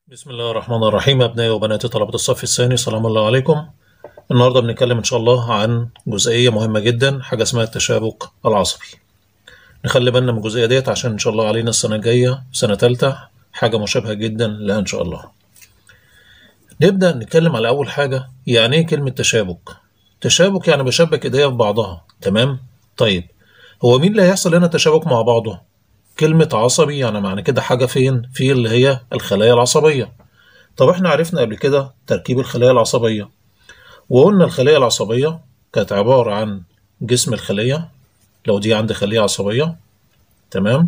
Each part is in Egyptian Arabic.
بسم الله الرحمن الرحيم أبنائي وبناتي طلبة الصف الثاني سلام الله عليكم النهاردة بنتكلم إن شاء الله عن جزئية مهمة جدا حاجة اسمها التشابك العصبي نخلي بالنا من الجزئية ديت عشان إن شاء الله علينا السنة الجاية سنة تالتة حاجة مشابهة جدا لها إن شاء الله نبدأ نتكلم على أول حاجة يعني إيه كلمة تشابك تشابك يعني بشبك إيديا في بعضها تمام طيب هو مين اللي هيحصل هنا تشابك مع بعضه كلمة عصبي يعني معنى كده حاجة فين؟ في اللي هي الخلايا العصبية. طب احنا عرفنا قبل كده تركيب الخلايا العصبية. وقلنا الخلايا العصبية كانت عبارة عن جسم الخلية لو دي عندي خلية عصبية تمام؟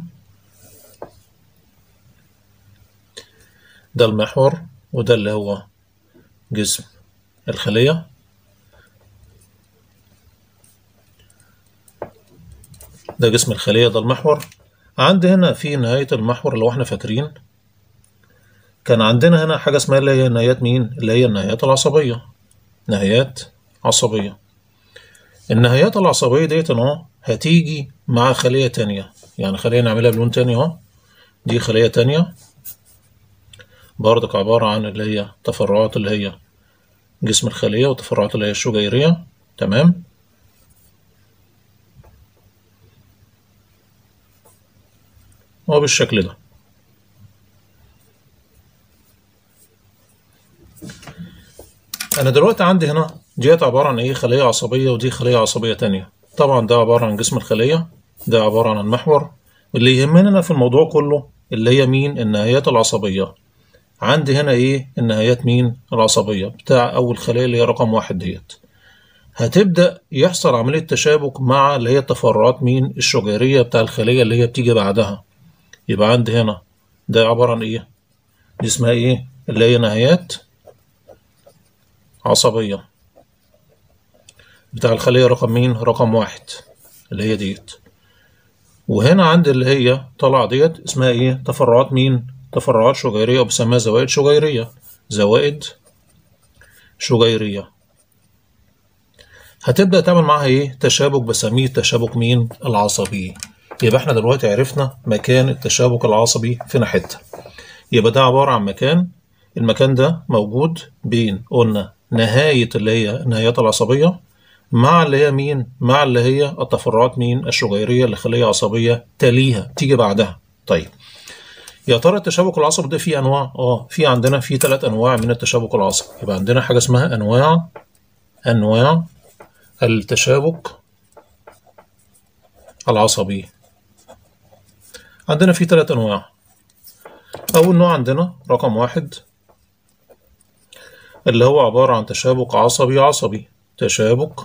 ده المحور وده اللي هو جسم الخلية ده جسم الخلية ده المحور عندي هنا في نهاية المحور لو احنا فاكرين كان عندنا هنا حاجة اسمها اللي هي نهايات مين؟ اللي هي النهايات العصبية نهايات عصبية النهايات العصبية ديت اهو هتيجي مع خلية تانية يعني خلية نعملها بلون تاني اهو دي خلية تانية برضك عبارة عن اللي هي تفرعات اللي هي جسم الخلية وتفرعات اللي هي الشجيرية تمام هو بالشكل ده انا دلوقتي عندي هنا ديت عبارة عن ايه خلية عصبية ودي خلية عصبية تانية طبعا ده عبارة عن جسم الخلية ده عبارة عن المحور اللي يهمنا في الموضوع كله اللي هي مين النهايات العصبية عندي هنا ايه النهايات مين العصبية بتاع اول خلية اللي هي رقم واحد ديت هتبدأ يحصل عملية تشابك مع اللي هي التفرعات مين الشجيرية بتاع الخلية اللي هي بتيجي بعدها يبقى عندي هنا ده عبارة عن ايه دي اسمها ايه اللي هي نهايات عصبية بتاع الخلية رقم مين رقم واحد اللي هي ديت وهنا عندي اللي هي طالعة ديت اسمها ايه تفرعات مين تفرعات شجيرية وبسميها زوائد شجيرية زوائد شجيرية هتبدأ تعمل معاها ايه تشابك بسميه التشابك مين العصبي يبقى احنا دلوقتي عرفنا مكان التشابك العصبي فين حته يبقى ده عبارة عن مكان المكان ده موجود بين قلنا نهاية اللي هي النهايات العصبية مع اللي هي مين مع اللي هي التفرعات مين الشجيرية لخلية عصبية تليها تيجي بعدها طيب يا ترى التشابك العصبي ده فيه انواع اه في عندنا في ثلاث انواع من التشابك العصبي يبقى عندنا حاجة اسمها انواع انواع التشابك العصبي عندنا في ثلاث أنواع أول نوع عندنا رقم واحد اللي هو عبارة عن تشابك عصبي عصبي تشابك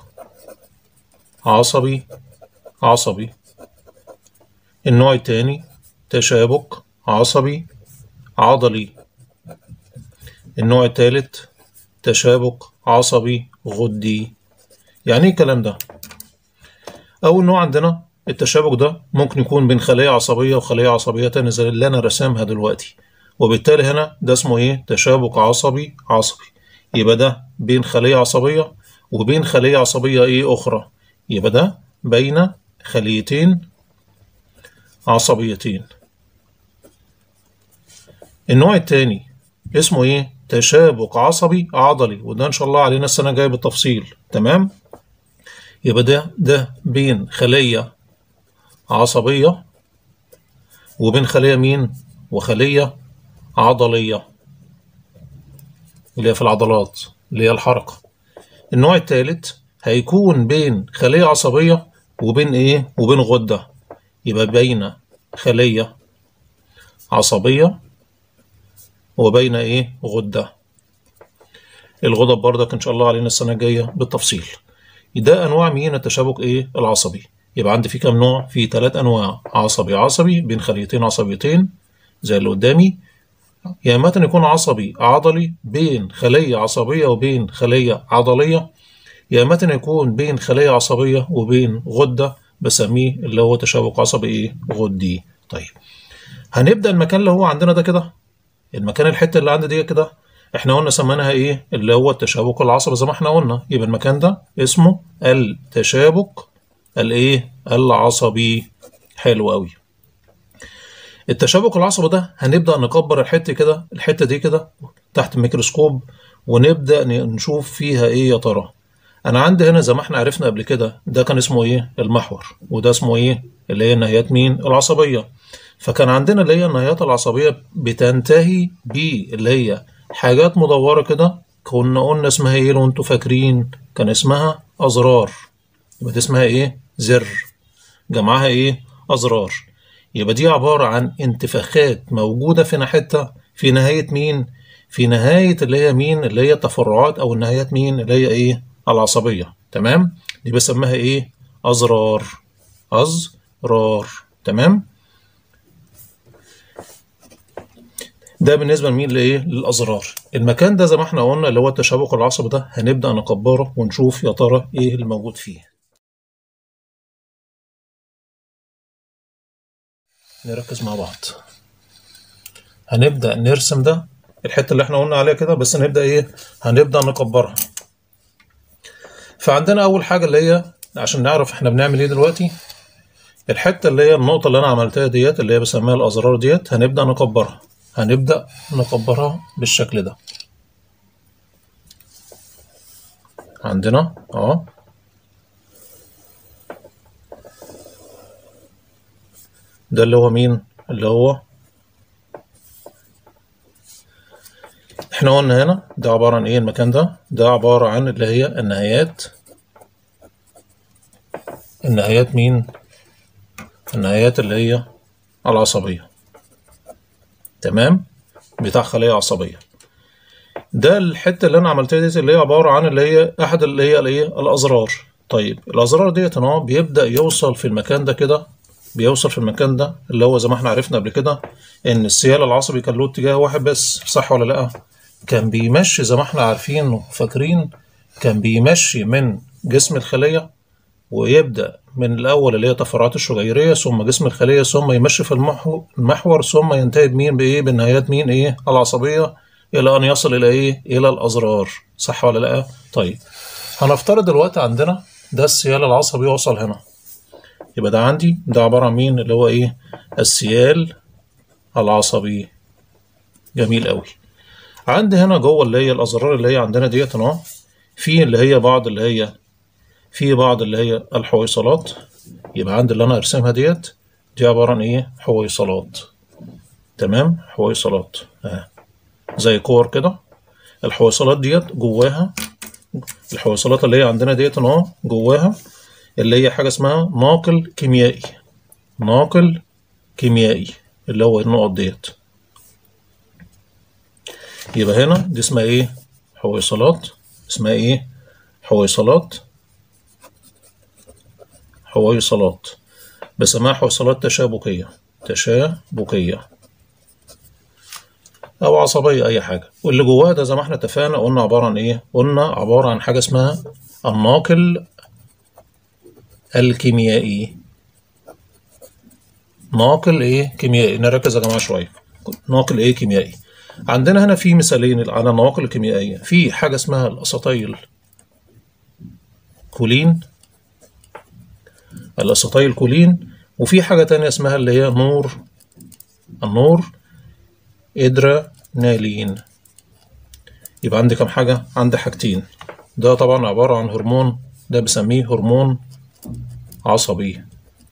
عصبي عصبي النوع الثاني تشابك عصبي عضلي النوع الثالث تشابك عصبي غدي يعني ايه الكلام ده أول نوع عندنا التشابك ده ممكن يكون بين خلية عصبية وخلية عصبية تانية زي اللي أنا رسمها دلوقتي وبالتالي هنا ده اسمه إيه؟ تشابك عصبي عصبي يبقى ده بين خلية عصبية وبين خلية عصبية إيه أخرى يبقى ده بين خليتين عصبيتين النوع التاني اسمه إيه؟ تشابك عصبي عضلي وده إن شاء الله علينا السنة الجاية بالتفصيل تمام؟ يبقى ده ده بين خلية عصبية وبين خلية مين وخلية عضلية اللي هي في العضلات اللي هي الحركة النوع الثالث هيكون بين خلية عصبية وبين ايه وبين غدة يبقى بين خلية عصبية وبين ايه غدة الغدد برضك ان شاء الله علينا السنة الجاية بالتفصيل ده انواع مين التشابك ايه العصبي يبقى عندي في كام نوع في ثلاث انواع عصبي عصبي بين خليتين عصبيتين زي اللي قدامي يا اما يكون عصبي عضلي بين خليه عصبيه وبين خليه عضليه يا اما يكون بين خليه عصبيه وبين غده بسميه اللي هو تشابك عصبي ايه غدي طيب هنبدا المكان اللي هو عندنا ده كده المكان الحته اللي عندي دي كده احنا قلنا سميناها ايه اللي هو التشابك العصبي زي ما احنا قلنا يبقى المكان ده اسمه التشابك الايه العصبي حلو قوي التشابك العصبي ده هنبدا نكبر الحته كده الحته دي كده تحت الميكروسكوب ونبدا نشوف فيها ايه يا ترى انا عندي هنا زي ما احنا عرفنا قبل كده ده كان اسمه ايه المحور وده اسمه ايه اللي هي النهايات مين العصبيه فكان عندنا اللي هي النهايات العصبيه بتنتهي ب اللي هي حاجات مدوره كده كنا قلنا اسمها ايه لو انتوا فاكرين كان اسمها ازرار يبقى دي اسمها ايه زر جمعها ايه ازرار يبقى دي عباره عن انتفاخات موجوده في ناحيتها في نهايه مين في نهايه اللي هي مين اللي هي التفرعات او النهايات مين اللي هي ايه العصبيه تمام دي بسميها ايه ازرار ازرار تمام ده بالنسبه لمين لايه للازرار المكان ده زي ما احنا قلنا اللي هو التشابك العصبي ده هنبدا نكبره ونشوف يا ترى ايه اللي موجود فيه نركز مع بعض هنبدا نرسم ده الحته اللي احنا قلنا عليها كده بس نبدا ايه هنبدا نكبرها فعندنا اول حاجه اللي هي عشان نعرف احنا بنعمل ايه دلوقتي الحته اللي هي النقطه اللي انا عملتها ديت اللي هي بسميها الازرار ديت هنبدا نكبرها هنبدا نكبرها بالشكل ده عندنا اه ده اللي هو مين اللي هو احنا قلنا هنا ده عبارة عن ايه المكان ده ده عبارة عن اللي هي النهايات النهايات مين النهايات اللي هي العصبية تمام بتاع خلية عصبية ده الحتة اللي انا عملتها دي اللي هي عبارة عن اللي هي احد اللي هي الايه الازرار طيب الازرار ديت اهو بيبدأ يوصل في المكان ده كده بيوصل في المكان ده اللي هو زي ما احنا عرفنا قبل كده ان السيال العصبي كان له اتجاه واحد بس صح ولا لا كان بيمشي زي ما احنا عارفين وفاكرين كان بيمشي من جسم الخلية ويبدأ من الأول اللي هي تفرعات الشجيرية ثم جسم الخلية ثم يمشي في المحور, المحور ثم ينتهي بمين بإيه بالنهايات مين إيه العصبية إلى أن يصل إلى إيه إلى الأزرار صح ولا لأ طيب هنفترض دلوقتي عندنا ده السيال العصبي وصل هنا يبقى ده عندي ده عبارة عن مين اللي هو إيه السيال العصبي جميل قوي عندي هنا جوه اللي هي الأزرار اللي هي عندنا ديت أهو في اللي هي بعض اللي هي في بعض اللي هي الحويصلات يبقى عندي اللي أنا أرسمها ديت دي عبارة عن إيه حويصلات تمام حويصلات آه. زي كور كده الحويصلات ديت جواها الحويصلات اللي هي عندنا ديت أهو جواها اللي هي حاجة اسمها ناقل كيميائي ناقل كيميائي اللي هو النقط ديت يبقى هنا دي اسمها ايه حويصلات اسمها ايه حويصلات حويصلات بسميها حويصلات تشابكية تشابكية أو عصبية أي حاجة واللي جواها ده زي ما احنا اتفقنا قلنا عبارة عن إيه؟ قلنا عبارة عن حاجة اسمها الناقل الكيميائي ناقل إيه؟ كيميائي نركز يا جماعة شوية ناقل إيه كيميائي عندنا هنا في مثالين على النواقل الكيميائية في حاجة اسمها الأساطيل كولين الأساطيل كولين وفي حاجة تانية اسمها اللي هي نور النور إدرانالين يبقى عندي كم حاجة؟ عندي حاجتين ده طبعا عبارة عن هرمون ده بسميه هرمون عصبي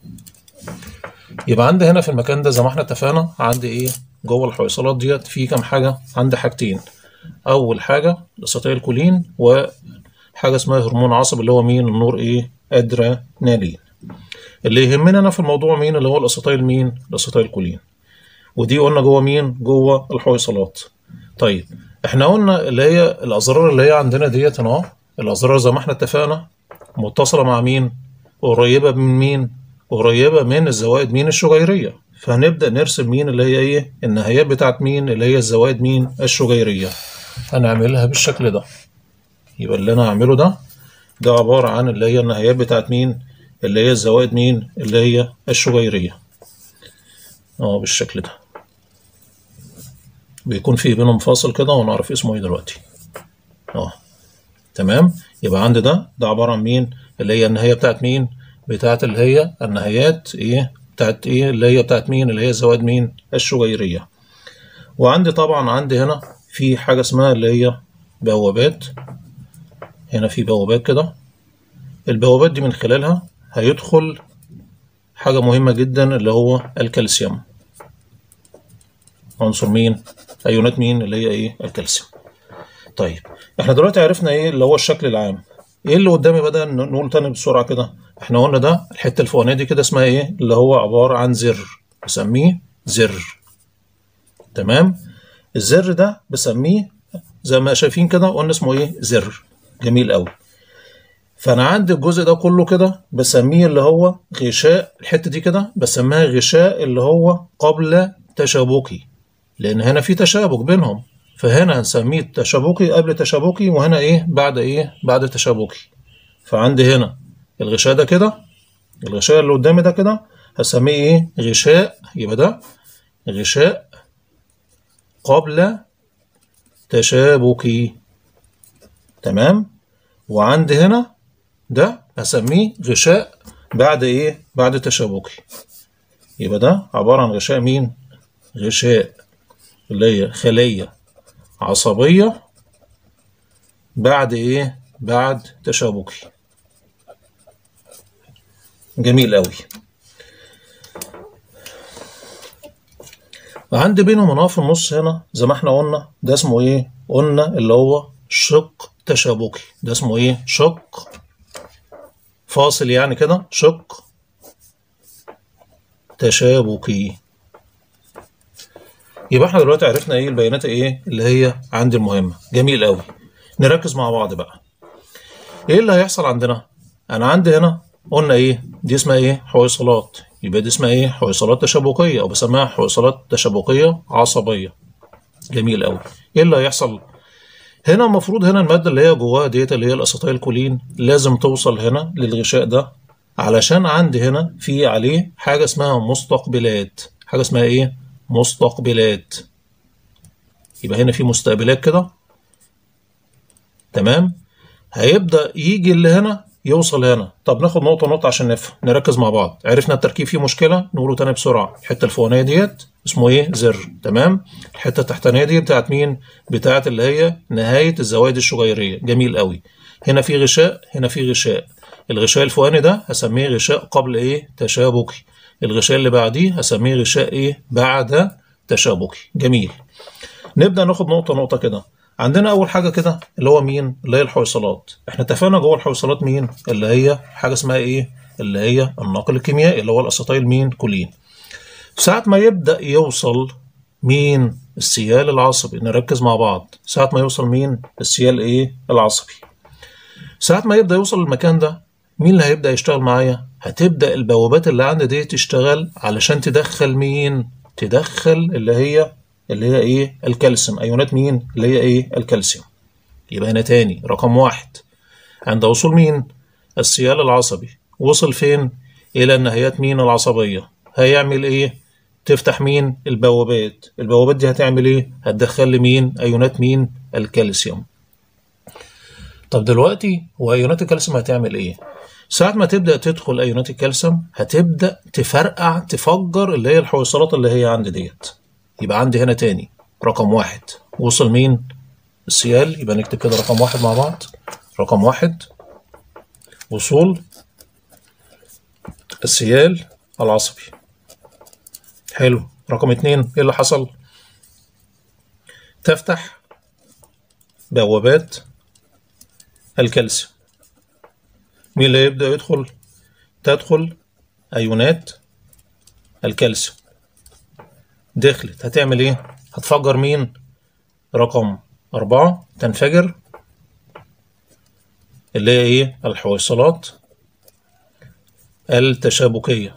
يبقى عندي هنا في المكان ده زي ما احنا اتفقنا عندي ايه جوه الحويصلات ديت في كام حاجة عندي حاجتين أول حاجة الأساطيل كولين وحاجة اسمها هرمون عصب اللي هو مين النور إيه أدرينالين اللي يهمنا أنا في الموضوع مين اللي هو الأساطيل مين الأساطيل كولين ودي قلنا جوه مين جوه الحويصلات طيب احنا قلنا اللي هي الأزرار اللي هي عندنا ديت أهو الأزرار زي ما احنا اتفقنا متصلة مع مين قريبة من مين قريبة من الزوائد مين الشجيرية فهنبدأ نرسم مين اللي هي ايه النهايات بتاعت مين اللي هي الزوائد مين الشجيرية هنعملها بالشكل ده يبقى اللي انا هعمله ده ده عبارة عن اللي هي النهايات بتاعت مين اللي هي الزوائد مين اللي هي الشجيرية اه بالشكل ده بيكون في بينهم فاصل كده ونعرف اسمه ايه دلوقتي اه تمام يبقى عندي ده ده عبارة عن مين اللي هي النهاية بتاعت مين بتاعت اللي هي النهايات ايه بتاعت ايه اللي هي بتاعت مين اللي هي زوائد مين الشجيريه وعندي طبعا عندي هنا في حاجه اسمها اللي هي بوابات هنا في بوابات كده البوابات دي من خلالها هيدخل حاجة مهمة جدا اللي هو الكالسيوم عنصر مين؟ أيونات مين اللي هي إيه؟ الكالسيوم طيب احنا دلوقتي عرفنا إيه اللي هو الشكل العام إيه اللي قدامي بدأ نقول تاني بسرعة كده احنا قلنا ده الحتة الفوقانية دي كده اسمها إيه؟ اللي هو عبارة عن زر بسميه زر تمام؟ الزر ده بسميه زي ما شايفين كده قلنا اسمه إيه؟ زر جميل قوي فانا عندي الجزء ده كله كده بسميه اللي هو غشاء الحته دي كده بسميها غشاء اللي هو قبل تشابكي لان هنا في تشابك بينهم فهنا هنسميه تشابكي قبل تشابكي وهنا ايه بعد ايه بعد تشابكي فعندي هنا الغشاء ده كده الغشاء اللي قدامي ده كده هسميه ايه غشاء يبقى ده غشاء قبل تشابكي تمام وعندي هنا ده هسميه غشاء بعد ايه بعد تشابكي يبقى ده عبارة عن غشاء مين غشاء اللي هي خلية عصبية بعد ايه بعد تشابكي جميل قوي وعندي بينهم هنا في النص هنا زي ما احنا قلنا ده اسمه ايه قلنا اللي هو شق تشابكي ده اسمه ايه شق فاصل يعني كده شق تشابكي يبقى احنا دلوقتي عرفنا ايه البيانات ايه اللي هي عندي المهمه جميل قوي نركز مع بعض بقى ايه اللي هيحصل عندنا انا عندي هنا قلنا ايه دي اسمها ايه حويصلات يبقى دي اسمها ايه حويصلات تشابكيه او بسميها حويصلات تشابكيه عصبيه جميل قوي ايه اللي هيحصل هنا المفروض هنا المادة اللي هي جواها ديت اللي هي الأسيتايل كولين لازم توصل هنا للغشاء ده علشان عندي هنا في عليه حاجة اسمها مستقبلات حاجة اسمها ايه؟ مستقبلات يبقى هنا في مستقبلات كده تمام هيبدأ يجي اللي هنا يوصل هنا طب ناخد نقطة نقطة عشان نفهم نركز مع بعض عرفنا التركيب فيه مشكلة نقوله تاني بسرعة الحتة الفوقانية ديت اسمه ايه زر تمام الحتة التحتانية دي بتاعت مين بتاعت اللي هي نهاية الزوائد الشجيرية جميل قوي هنا في غشاء هنا في غشاء الغشاء الفوقاني ده هسميه غشاء قبل ايه تشابكي الغشاء اللي بعديه هسميه غشاء ايه بعد تشابكي جميل نبدأ ناخد نقطة نقطة كده عندنا اول حاجه كده اللي هو مين اللي هي الحويصلات احنا اتفقنا جوه الحويصلات مين اللي هي حاجه اسمها ايه اللي هي الناقل الكيميائي اللي هو الاسيتايل مين كولين ساعه ما يبدا يوصل مين السيال العصبي نركز مع بعض ساعه ما يوصل مين السيال ايه العصبي ساعه ما يبدا يوصل المكان ده مين اللي هيبدا يشتغل معايا هتبدا البوابات اللي عندي دي تشتغل علشان تدخل مين تدخل اللي هي اللي هي ايه الكالسيوم ايونات مين اللي هي ايه الكالسيوم يبقى هنا تاني رقم واحد عند وصول مين السيال العصبي وصل فين الى النهايات مين العصبية هيعمل ايه تفتح مين البوابات البوابات دي هتعمل ايه هتدخل لي مين ايونات مين الكالسيوم طب دلوقتي وايونات الكالسيوم هتعمل ايه ساعة ما تبدأ تدخل ايونات الكالسيوم هتبدأ تفرقع تفجر اللي هي الحويصلات اللي هي عندي ديت يبقى عندي هنا تاني رقم واحد وصل مين السيال يبقى نكتب كده رقم واحد مع بعض رقم واحد وصول السيال العصبي حلو رقم اتنين ايه اللي حصل تفتح بوابات الكالسيوم مين اللي يبدأ يدخل تدخل أيونات الكالسيوم دخلت هتعمل ايه هتفجر مين رقم أربعة تنفجر اللي هي ايه الحويصلات التشابكية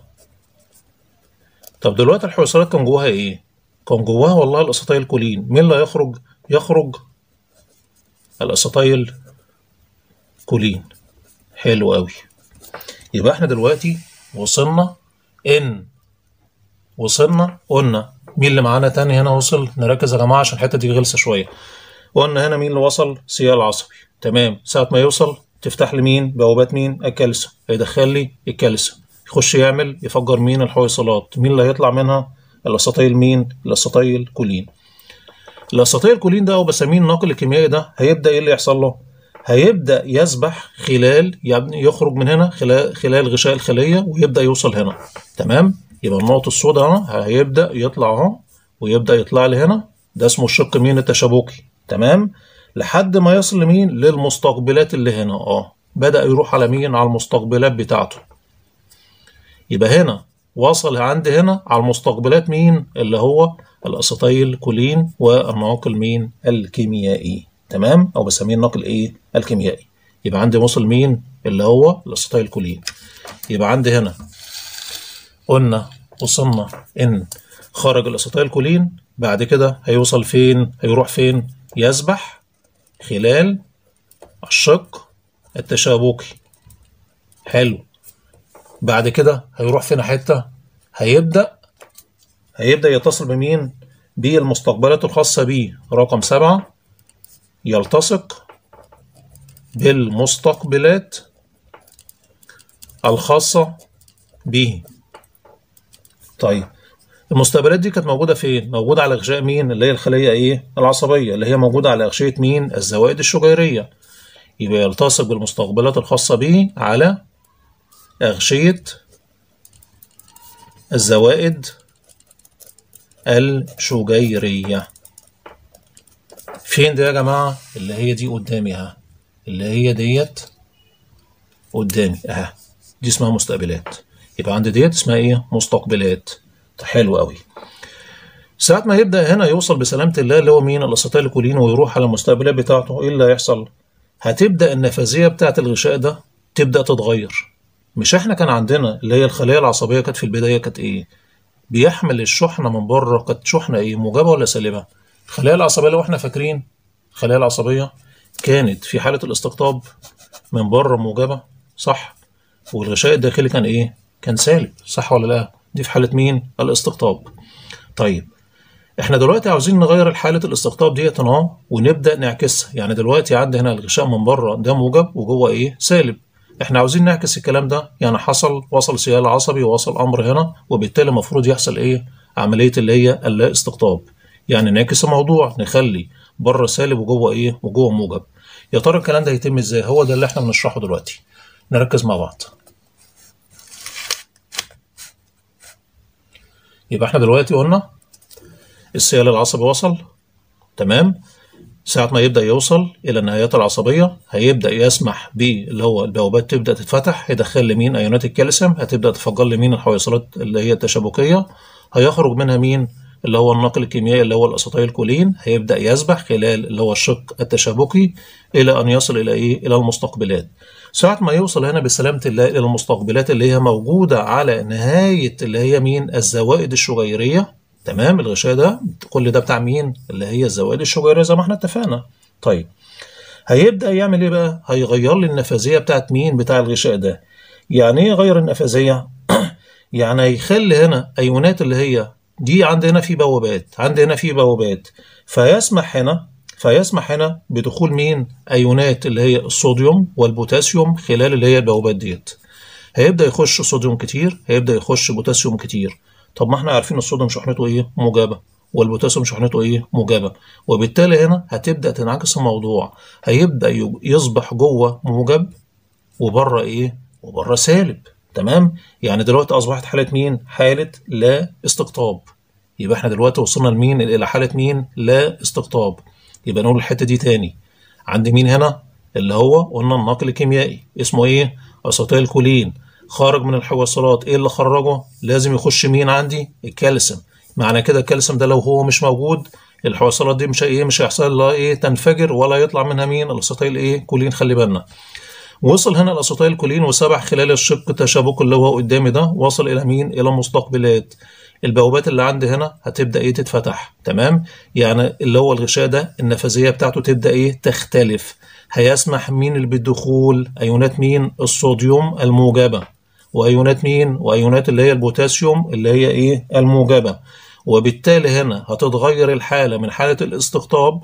طب دلوقتي الحويصلات كان جواها ايه كان جواها والله الاسيتايل كولين مين اللي هيخرج يخرج الاسيتايل كولين حلو قوي يبقى احنا دلوقتي وصلنا ان وصلنا قلنا مين اللي معانا تاني هنا وصل نركز يا جماعه عشان الحته دي غلسه شويه قلنا هنا مين اللي وصل سيال عصبي تمام ساعه ما يوصل تفتح لي مين بوابات مين الكالسيوم هيدخل لي الكالسيوم يخش يعمل يفجر مين الحويصلات مين اللي هيطلع منها الاساطيل مين الاساطيل كولين الاساطيل كولين ده او بسميه الناقل الكيميائي ده هيبدا ايه اللي يحصل له هيبدا يسبح خلال يعني يخرج من هنا خلال خلال غشاء الخليه ويبدا يوصل هنا تمام يبقى النقط السوداء هنا هيبدا يطلع اهو ويبدا يطلع لي هنا ده اسمه الشق مين التشابكي تمام لحد ما يصل لمين للمستقبلات اللي هنا اه بدا يروح على مين على المستقبلات بتاعته يبقى هنا وصل عند هنا على المستقبلات مين اللي هو الاسيتيل كولين والناقل مين الكيميائي تمام او بسميه الناقل ايه الكيميائي يبقى عندي وصل مين اللي هو الاسيتيل كولين يبقى عندي هنا قلنا وصلنا ان خرج الاسيتيل كولين بعد كده هيوصل فين هيروح فين يسبح خلال الشق التشابكي حلو بعد كده هيروح فين حته هيبدا هيبدا يتصل بمين بالمستقبلات الخاصه بيه رقم سبعة يلتصق بالمستقبلات الخاصه به طيب المستقبلات دي كانت موجوده فين موجوده على غشاء مين اللي هي الخليه ايه العصبيه اللي هي موجوده على غشيه مين الزوائد الشجيريه يبقى يلتصق بالمستقبلات الخاصه به على أغشية الزوائد الشجيرية فين ده يا جماعة اللي هي دي قدامي اهي اللي هي ديت قدامي اهي دي اسمها مستقبلات يبقى عندي ديت اسمها ايه مستقبلات حلو قوي ساعة ما يبدأ هنا يوصل بسلامة الله اللي هو مين الأسيتيل كولين ويروح على المستقبلات بتاعته ايه اللي هيحصل هتبدأ النفاذية بتاعة الغشاء ده تبدأ تتغير مش احنا كان عندنا اللي هي الخليه العصبيه كانت في البدايه كانت ايه بيحمل الشحنه من بره كانت شحنه ايه موجبه ولا سالبه الخلايا العصبيه لو احنا فاكرين الخلايا العصبيه كانت في حاله الاستقطاب من بره موجبه صح والغشاء الداخلي كان ايه كان سالب صح ولا لا دي في حاله مين الاستقطاب طيب احنا دلوقتي عاوزين نغير حاله الاستقطاب ديت اهو ونبدا نعكسها يعني دلوقتي عندي هنا الغشاء من بره ده موجب وجوه ايه سالب احنا عاوزين نعكس الكلام ده يعني حصل وصل سيال عصبي ووصل امر هنا وبالتالي المفروض يحصل ايه عمليه اللي هي اللا استقطاب يعني نعكس الموضوع نخلي بره سالب وجوه ايه وجوه موجب يا ترى الكلام ده هيتم ازاي هو ده اللي احنا بنشرحه دلوقتي نركز مع بعض يبقى احنا دلوقتي قلنا السيال العصبي وصل تمام ساعة ما يبدأ يوصل إلى النهايات العصبية هيبدأ يسمح باللي هو البوابات تبدأ تتفتح هيدخل لي مين أيونات الكالسيوم هتبدأ تفجر لي مين الحويصلات اللي هي التشابكية هيخرج منها مين اللي هو الناقل الكيميائي اللي هو الأسيتيل كولين هيبدأ يسبح خلال اللي هو الشق التشابكي إلى أن يصل إلى إيه إلى المستقبلات ساعة ما يوصل هنا بسلامة الله إلى المستقبلات اللي هي موجودة على نهاية اللي هي مين الزوائد الشجيرية تمام الغشاء ده كل ده بتاع مين اللي هي الزوائد الشجيريه زي ما احنا اتفقنا طيب هيبدا يعمل ايه بقى هيغير لي النفاذيه بتاعت مين بتاع الغشاء ده يعني ايه يغير النفاذيه يعني هيخلي هنا ايونات اللي هي دي عندي هنا في بوابات عندي هنا في بوابات فيسمح هنا فيسمح هنا بدخول مين ايونات اللي هي الصوديوم والبوتاسيوم خلال اللي هي البوابات ديت هيبدا يخش صوديوم كتير هيبدا يخش بوتاسيوم كتير طب ما احنا عارفين الصوديوم شحنته ايه موجبه والبوتاسيوم شحنته ايه موجبه وبالتالي هنا هتبدا تنعكس الموضوع هيبدا يصبح جوه موجب وبره ايه وبره سالب تمام يعني دلوقتي اصبحت حاله مين حاله لا استقطاب يبقى احنا دلوقتي وصلنا لمين الى حاله مين لا استقطاب يبقى نقول الحته دي تاني عندي مين هنا اللي هو قلنا الناقل الكيميائي اسمه ايه اسيتيل كولين خرج من الحويصلات ايه اللي خرجه لازم يخش مين عندي الكالسيوم معنى كده الكالسيوم ده لو هو مش موجود الحويصلات دي مش ايه مش هيحصل لها ايه تنفجر ولا يطلع منها مين الاسيتيل ايه كولين خلي بالنا وصل هنا الاسيتيل كولين وسبح خلال الشق التشابك اللي هو قدامي ده وصل الى مين الى مستقبلات البوابات اللي عندي هنا هتبدا ايه تتفتح تمام يعني اللي هو الغشاء ده النفاذيه بتاعته تبدا ايه تختلف هيسمح مين اللي بالدخول ايونات مين الصوديوم الموجبه وايونات مين وايونات اللي هي البوتاسيوم اللي هي ايه الموجبه وبالتالي هنا هتتغير الحاله من حاله الاستقطاب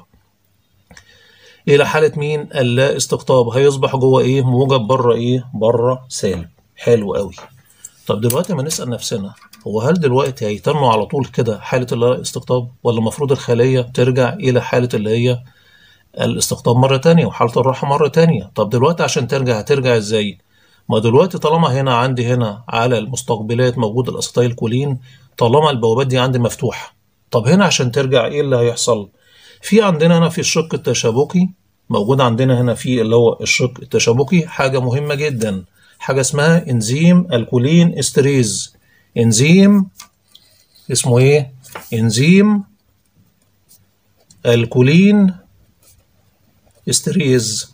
الى حاله مين اللا استقطاب هيصبح جوه ايه موجب بره ايه بره سالب حلو قوي طب دلوقتي ما نسأل نفسنا هو هل دلوقتي هيتنوا على طول كده حالة الاستقطاب ولا المفروض الخلية ترجع إلى حالة اللي هي الاستقطاب مرة تانية وحالة الراحة مرة تانية طب دلوقتي عشان ترجع هترجع ازاي ما دلوقتي طالما هنا عندي هنا على المستقبلات موجود الاسيتايل كولين طالما البوابات دي عندي مفتوحة طب هنا عشان ترجع ايه اللي هيحصل في عندنا هنا في الشق التشابكي موجود عندنا هنا في اللي هو الشق التشابكي حاجة مهمة جدا حاجة اسمها انزيم الكولين استريز انزيم اسمه ايه انزيم الكولين استريز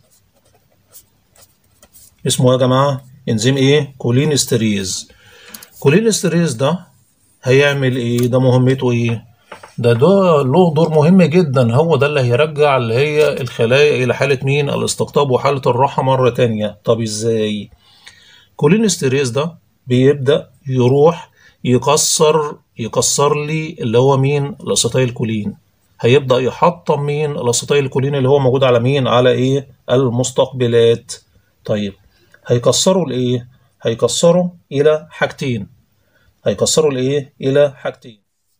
اسمه يا جماعة انزيم ايه كولين استريز كولين استريز ده هيعمل ايه ده مهمته ايه ده ده له دور مهم جدا هو ده اللي هيرجع اللي هي الخلايا الى حالة مين الاستقطاب وحالة الراحة مرة تانية طب ازاي كولين استريز ده بيبدأ يروح يكسر يكسر لي اللي هو مين الاسيتايل كولين هيبدأ يحطم مين الاسيتايل كولين اللي هو موجود على مين على ايه المستقبلات طيب هيكسروا الايه هيكسروا الى حاجتين هيكسروا الايه الى حاجتين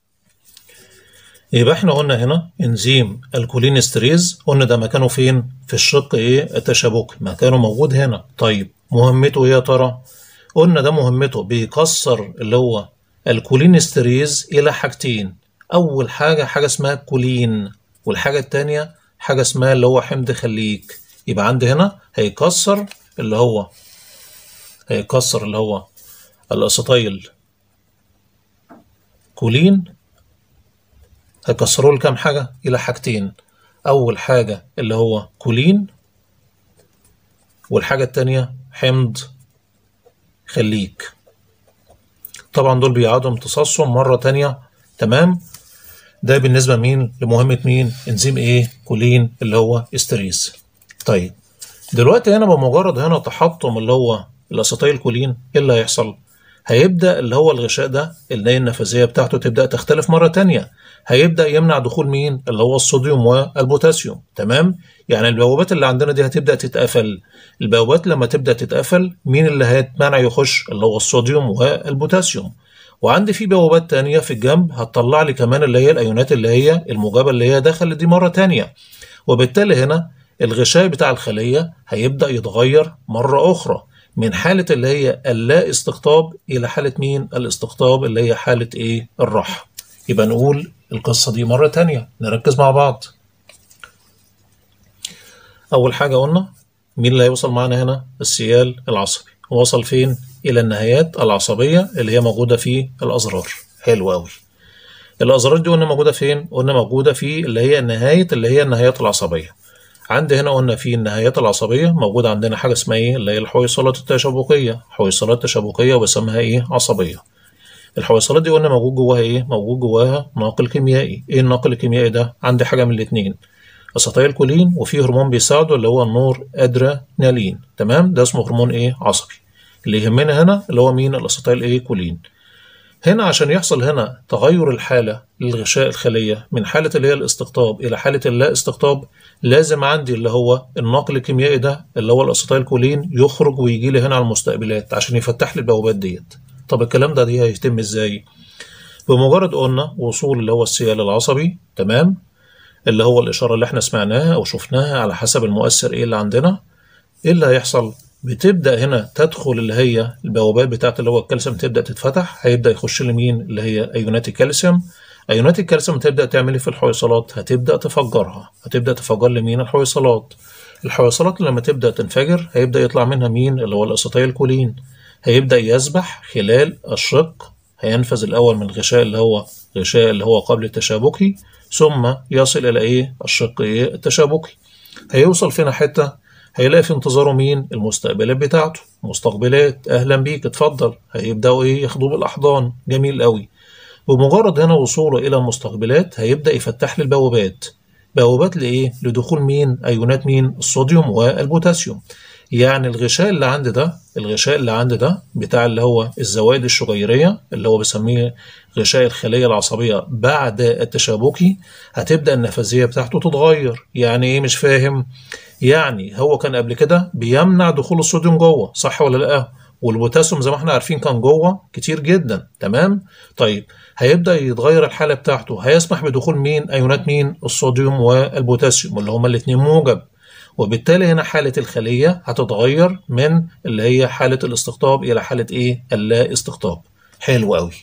يبقى احنا قلنا هنا انزيم الكولين استريز قلنا ده مكانه فين في الشق ايه التشابكي مكانه موجود هنا طيب مهمته ايه يا ترى قلنا ده مهمته بيكسر اللي هو الكولين استريز الى حاجتين اول حاجه حاجه اسمها كولين والحاجه الثانيه حاجه اسمها اللي هو حمض خليك يبقى عندي هنا هيكسر اللي هو هيكسر اللي هو الاسيتايل كولين هيكسروا له كام حاجه الى حاجتين اول حاجه اللي هو كولين والحاجه الثانيه حمض خليك طبعا دول بيعادوا امتصاصهم مره تانية تمام ده بالنسبة مين لمهمة مين انزيم ايه كولين اللي هو استريز طيب دلوقتي هنا بمجرد هنا تحطم اللي هو الاسيتايل كولين ايه اللي هيحصل هيبدأ اللي هو الغشاء ده اللي هي النفاذية بتاعته تبدأ تختلف مرة تانية هيبدأ يمنع دخول مين اللي هو الصوديوم والبوتاسيوم تمام يعني البوابات اللي عندنا دي هتبدأ تتقفل البوابات لما تبدأ تتقفل مين اللي هيتمنع يخش اللي هو الصوديوم والبوتاسيوم وعندي في بوابات تانية في الجنب هتطلع لي كمان اللي هي الايونات اللي هي الموجبة اللي هي دخلت دي مرة تانية وبالتالي هنا الغشاء بتاع الخلية هيبدأ يتغير مرة أخرى من حالة اللي هي اللا استقطاب إلى حالة مين؟ الاستقطاب اللي هي حالة إيه؟ الراحة. يبقى نقول القصة دي مرة تانية نركز مع بعض. أول حاجة قلنا مين اللي هيوصل معانا هنا؟ السيال العصبي. وصل فين؟ إلى النهايات العصبية اللي هي موجودة في الأزرار. حلو أوي. الأزرار دي قلنا موجودة فين؟ قلنا موجودة في اللي هي نهاية اللي هي النهايات العصبية. عندي هنا قلنا في النهايات العصبية موجود عندنا حاجة اسمها ايه اللي هي الحويصلات التشابكية حويصلات تشابكية وبسميها ايه عصبية الحويصلات دي قلنا موجود جواها ايه موجود جواها ناقل كيميائي ايه الناقل الكيميائي ده عندي حاجة من الاتنين اسيتايل كولين وفي هرمون بيساعده اللي هو النور ادرينالين تمام ده اسمه هرمون ايه عصبي اللي يهمنا هنا اللي هو مين الاسيتايل ايه كولين هنا عشان يحصل هنا تغير الحالة للغشاء الخلية من حالة اللي هي الاستقطاب إلى حالة اللا استقطاب لازم عندي اللي هو الناقل الكيميائي ده اللي هو الأسيتايل كولين يخرج ويجي لي هنا على المستقبلات عشان يفتح لي البوابات ديت طب الكلام ده دي هيتم ازاي؟ بمجرد قلنا وصول اللي هو السيال العصبي تمام اللي هو الإشارة اللي احنا سمعناها أو شفناها على حسب المؤثر ايه اللي عندنا ايه اللي هيحصل؟ بتبدا هنا تدخل اللي هي البوابات بتاعت اللي هو الكالسيوم تبدا تتفتح هيبدا يخش لي مين اللي هي ايونات الكالسيوم ايونات الكالسيوم تبدا تعمل في الحويصلات هتبدا تفجرها هتبدا تفجر لي مين الحويصلات الحويصلات لما تبدا تنفجر هيبدا يطلع منها مين اللي هو الاسيتايل كولين هيبدا يسبح خلال الشق هينفذ الاول من الغشاء اللي هو غشاء اللي هو قبل التشابكي ثم يصل الى ايه الشق ايه التشابكي هيوصل فينا حته هيلاقي في انتظاره مين المستقبلات بتاعته مستقبلات اهلا بيك اتفضل هيبداوا ايه ياخدوه بالاحضان جميل قوي بمجرد هنا وصوله الى المستقبلات هيبدا يفتح لي البوابات بوابات لايه لدخول مين ايونات مين الصوديوم والبوتاسيوم يعني الغشاء اللي عندي ده الغشاء اللي عندي ده بتاع اللي هو الزوائد الشجيريه اللي هو بسميه غشاء الخليه العصبيه بعد التشابكي هتبدا النفاذيه بتاعته تتغير يعني ايه مش فاهم يعني هو كان قبل كده بيمنع دخول الصوديوم جوه صح ولا لا والبوتاسيوم زي ما احنا عارفين كان جوه كتير جدا تمام طيب هيبدا يتغير الحاله بتاعته هيسمح بدخول مين ايونات مين الصوديوم والبوتاسيوم اللي هما الاثنين موجب وبالتالي هنا حالة الخلية هتتغير من اللي هي حالة الاستقطاب إلى حالة إيه؟ اللا استقطاب. حلو قوي.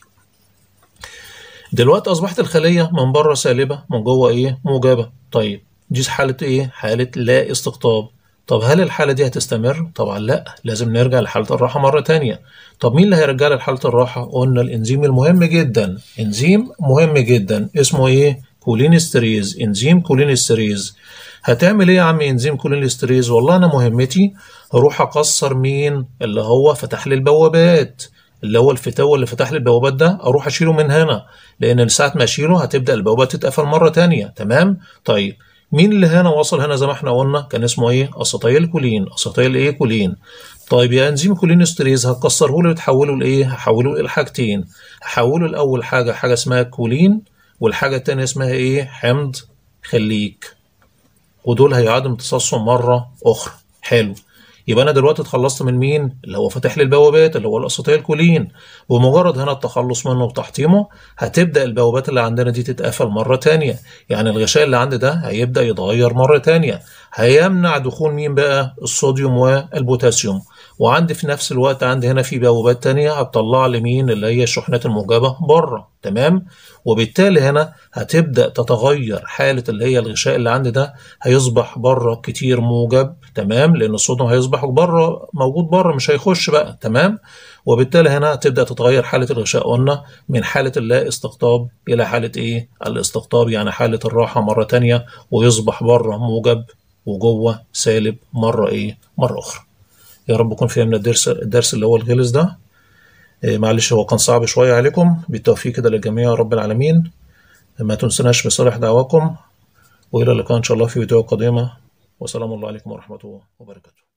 دلوقتي أصبحت الخلية من بره سالبة من جوه إيه؟ موجبة. طيب دي حالة إيه؟ حالة لا استقطاب. طب هل الحالة دي هتستمر؟ طبعا لا، لازم نرجع لحالة الراحة مرة تانية. طب مين اللي هيرجعنا لحالة الراحة؟ قلنا الإنزيم المهم جدا، إنزيم مهم جدا اسمه إيه؟ كولينستريز، إنزيم كولينستريز. هتعمل ايه يا عم انزيم كولينستريز والله انا مهمتي هروح اكسر مين اللي هو فتح لي البوابات اللي هو الفتاوى اللي فتح لي البوابات ده اروح اشيله من هنا لان ساعه ما اشيله هتبدا البوابات تتقفل مره تانية تمام طيب مين اللي هنا وصل هنا زي ما احنا قلنا كان اسمه ايه اسيتايل كولين اسيتايل ايه كولين طيب يا انزيم كولينستريز هتكسره لي وتحوله لايه هحوله الى حاجتين هحوله الاول حاجه حاجه اسمها كولين والحاجه الثانيه اسمها ايه حمض خليك ودول هيعاد امتصاصهم مرة أخرى حلو يبقى أنا دلوقتي اتخلصت من مين؟ اللي هو فاتح لي البوابات اللي هو الأسيتيل كولين بمجرد هنا التخلص منه وتحطيمه هتبدأ البوابات اللي عندنا دي تتقفل مرة تانية يعني الغشاء اللي عندي ده هيبدأ يتغير مرة تانية هيمنع دخول مين بقى؟ الصوديوم والبوتاسيوم وعندي في نفس الوقت عندي هنا في بوابات تانية هتطلع لي مين اللي هي الشحنات الموجبة بره تمام وبالتالي هنا هتبدأ تتغير حالة اللي هي الغشاء اللي عندي ده هيصبح بره كتير موجب تمام لأن الصوديوم هيصبح بره موجود بره مش هيخش بقى تمام وبالتالي هنا تبدأ تتغير حالة الغشاء قلنا من حالة اللا استقطاب إلى حالة إيه الاستقطاب يعني حالة الراحة مرة تانية ويصبح بره موجب وجوه سالب مرة إيه مرة أخرى يا رب نكون فهمنا الدرس الدرس اللي هو الغلس ده إيه معلش هو كان صعب شوية عليكم بالتوفيق كده للجميع يا رب العالمين ما تنسناش بصالح دعواكم وإلى اللقاء إن شاء الله في فيديو قادمة وسلام الله عليكم ورحمة الله وبركاته